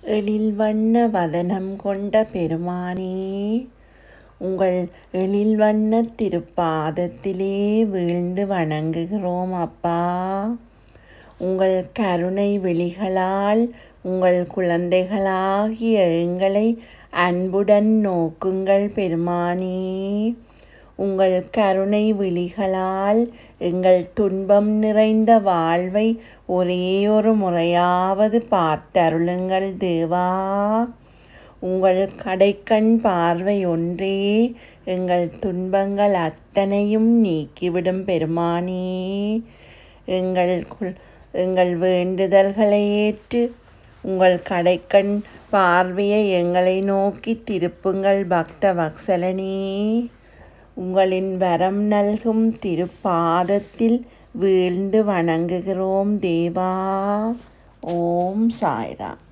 எழில் வண்ண வதனம் கொண்ட பெருமானே உங்கள் எழில் வண்ண திருப்பாதத்திலே வீழ்ந்து வணங்குகிறோம் அப்பா உங்கள் கருணை விழிகளால் உங்கள் குழந்தைகளாகிய எங்களை அன்புடன் நோக்குங்கள் பெருமானே உங்கள் கருணை விழிகளால் எங்கள் துன்பம் நிறைந்த வாழ்வை ஒரே ஒரு முறையாவது பார்த்தருளுங்கள் தேவா உங்கள் கடைக்கண் பார்வை ஒன்றே எங்கள் துன்பங்கள் அத்தனையும் நீக்கிவிடும் பெருமானே எங்கள் குல்- எங்கள் வேண்டுதல்களை ஏற்று உங்கள் கடைக்கண் பார்வையை எங்களை நோக்கி திருப்புங்கள் பக்த வத்சலனே உங்களின் வரம் நல்கும் திருப்பாதத்தில் வீழ்ந்து வணங்குகிறோம் தேவா ஓம் சாய்ராம்